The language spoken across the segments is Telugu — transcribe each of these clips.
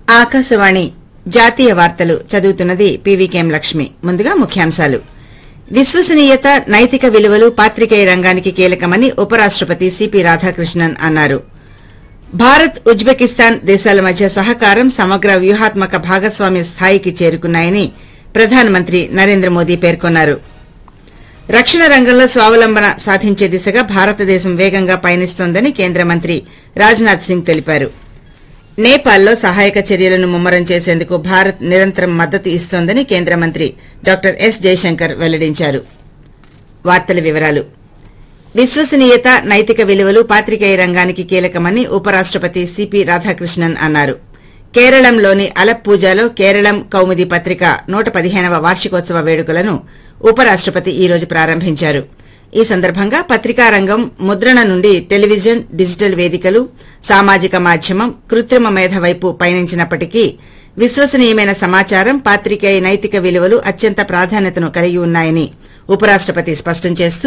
ఆకాశవాణి జాతీయ వార్తలు చదువుతున్నది పీవీకేఎం లక్ష్మి ముందుగా ముఖ్యాంశాలు విశ్వసనీయత నైతిక విలువలు పాత్రికేయ రంగానికి కీలకమని ఉపరాష్టపతి సిపి రాధాకృష్ణన్ అన్నారు భారత్ ఉజ్బెకిస్తాన్ దేశాల మధ్య సహకారం సమగ్ర వ్యూహాత్మక భాగస్వామ్య స్థాయికి చేరుకున్నాయని ప్రధానమంత్రి నరేంద్ర మోదీ పేర్కొన్నారు రక్షణ రంగంలో స్వావలంబన సాధించే దిశగా భారతదేశం వేగంగా పయనిస్తోందని కేంద్ర మంత్రి రాజ్నాథ్ సింగ్ తెలిపారు నేపాల్లో సహాయక చర్యలను ముమ్మరం చేసేందుకు భారత్ నిరంతరం మద్దతు ఇస్తోందని కేంద్ర మంత్రి డాక్టర్ ఎస్ జయశంకర్ వెల్లడించారు వార్తల వివరాలు విశ్వసనీయత నైతిక విలువలు పాత్రికేయ రంగానికి కీలకమని ఉపరాష్టపతి సిపి రాధాకృష్ణన్ అన్నారు కేరళంలోని అలప్పూజాలో కేరళం కౌముది పత్రిక నూట పదిహేనవ వార్షికోత్సవ వేడుకలను ఉపరాష్టపతి ఈ రోజు ప్రారంభించారు ఈ సందర్భంగా పత్రికా రంగం ముద్రణ నుండి టెలివిజన్ డిజిటల్ వేదికలు సామాజిక మాధ్యమం కృత్రిమ మేధ వైపు పయనించినప్పటికీ విశ్వసనీయమైన సమాచారం పాత్రికేయ నైతిక విలువలు అత్యంత ప్రాధాన్యతను కలిగి ఉన్నాయని ఉపరాష్టపతి స్పష్టం చేస్తూ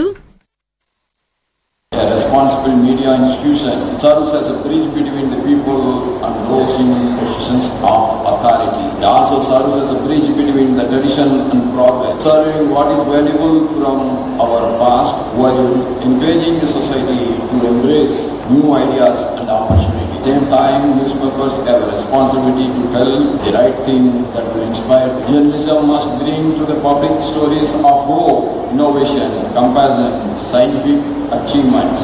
A responsible media institution serves as a bridge between the people and those in positions of authority. It also serves as a bridge between the tradition and progress, serving what is valuable from our past while encouraging the society to embrace new ideas and opportunities. At the same time, newspapers have a responsibility to tell the right thing that will inspire. Journalism must bring to the public stories of hope, innovation, compassion, scientific achievements.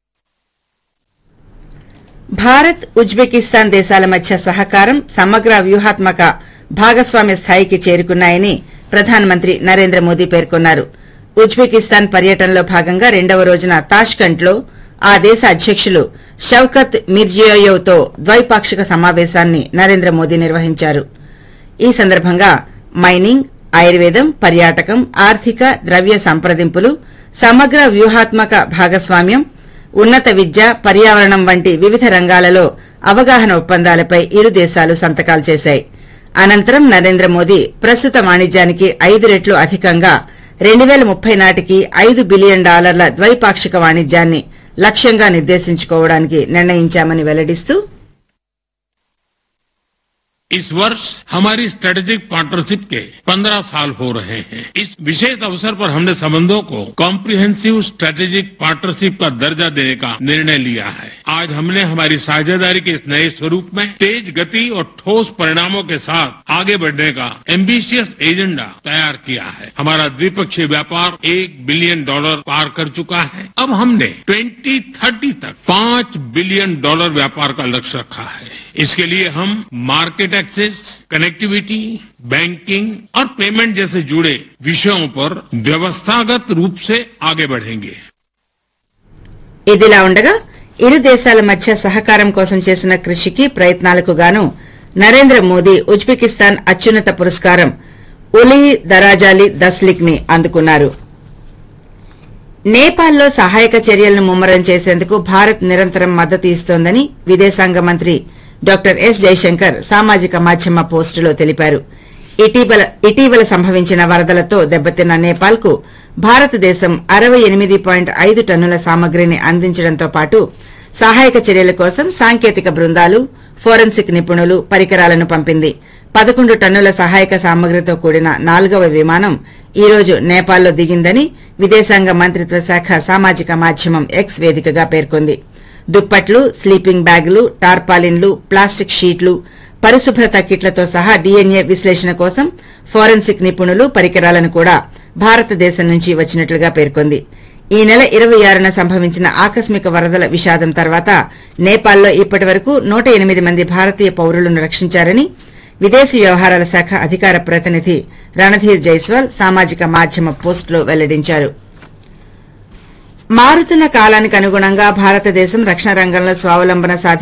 Bharat Uzbekistan దేశాల మధ్య సహకారం సమగ్ర వ్యూహాత్మక భాగస్వామ్య స్థాయికి చేరుకున్నాయని ప్రధానమంత్రి నరేంద్ర మోదీ పేర్కొన్నారు ఉజ్బెకిస్తాన్ పర్యటనలో భాగంగా రెండవ రోజున తాష్కంట్లో ఆ దేశ అధ్యకులు షౌకత్ మిర్జియోయెవ్తో ద్వైపాక్షిక సమావేశాన్ని నరేంద్ర మోదీ నిర్వహించారు ఈ సందర్భంగా మైనింగ్ ఆయుర్వేదం పర్యాటకం ఆర్థిక ద్రవ్య సంప్రదింపులు సమగ్ర వ్యూహాత్మక భాగస్వామ్యం ఉన్నత విద్య పర్యావరణం వంటి వివిధ రంగాలలో అవగాహన ఒప్పందాలపై ఇరు దేశాలు సంతకాలు చేశాయి అనంతరం నరేంద్ర మోదీ ప్రస్తుత వాణిజ్యానికి ఐదు రెట్లు అధికంగా రెండు వేల ముప్పై నాటికి ఐదు బిలియన్ డాలర్ల ద్వైపాక్షిక వాణిజ్యాన్ని లక్ష్యంగా నిర్దేశించుకోవడానికి నిర్ణయించామని వెల్లడిస్తూ इस वर्ष हमारी स्ट्रेटेजिक पार्टनरशिप के 15 साल हो रहे हैं इस विशेष अवसर पर हमने संबंधों को कॉम्प्रिहेंसिव स्ट्रेटेजिक पार्टनरशिप का दर्जा देने का निर्णय लिया है आज हमने हमारी साझेदारी के इस नए स्वरूप में तेज गति और ठोस परिणामों के साथ आगे बढ़ने का एम्बिशियस एजेंडा तैयार किया है हमारा द्विपक्षीय व्यापार एक बिलियन डॉलर पार कर चुका है अब हमने 2030 तक पांच बिलियन डॉलर व्यापार का लक्ष्य रखा है इसके लिए हम मार्केट एक्सेस कनेक्टिविटी बैंकिंग और पेमेंट जैसे जुड़े विषयों पर व्यवस्थागत रूप से आगे बढ़ेंगे ఇదిలా ఉండగా ఇరు దేశాల మధ్య సహకారం కోసం చేసిన కృషికి ప్రయత్నాలకు గాను నరేంద్ర మోదీ ఉజ్బెకిస్తాన్ అత్యున్నత పురస్కారం ఉలీ దరాజాలి దస్లిక్ ని అందుకున్నారు నేపాల్లో సహాయక చర్యలను ముమ్మరం చేసేందుకు భారత్ నిరంతరం మద్దతు ఇస్తోందని విదేశాంగ మంత్రి డాక్టర్ ఎస్ జైశంకర్ సామాజిక మాధ్యమ పోస్టులో తెలిపారు ఇటీవల ఇటీవల సంభవించిన వరదలతో దెబ్బతిన్న నేపాల్కు భారతదేశం అరవై ఎనిమిది పాయింట్ ఐదు టన్నుల సామగ్రిని అందించడంతో పాటు సహాయక చర్యల కోసం సాంకేతిక బృందాలు ఫోరెన్సిక్ నిపుణులు పరికరాలను పంపింది పదకొండు టన్నుల సహాయక సామగ్రితో కూడిన నాలుగవ విమానం ఈ రోజు నేపాల్లో దిగిందని విదేశాంగ మంత్రిత్వ శాఖ సామాజిక మాధ్యమం ఎక్స్ వేదికగా పేర్కొంది దుప్పట్లు స్లీపింగ్ బ్యాగులు టార్పాలిన్లు ప్లాస్టిక్ షీట్లు పరిశుభ్రత కిట్లతో సహా డీఎన్ఏ విశ్లేషణ కోసం ఫోరెన్సిక్ నిపుణులు పరికరాలను కూడా భారతదేశం నుంచి వచ్చినట్లుగా పేర్కొంది ఈ నెల ఇరవై ఆరున సంభవించిన ఆకస్మిక వరదల విషాదం తర్వాత నేపాల్లో ఇప్పటి వరకు నూట ఎనిమిది మంది భారతీయ పౌరులను రక్షించారని విదేశీ వ్యవహారాల శాఖ అధికార ప్రతినిధి రణధీర్ జైస్వాల్ సామాజిక మాధ్యమ పోస్టులో వెల్లడించారు మారుతున్న కాలానికి అనుగుణంగా భారతదేశం రక్షణ రంగంలో స్వావలంబన సాధి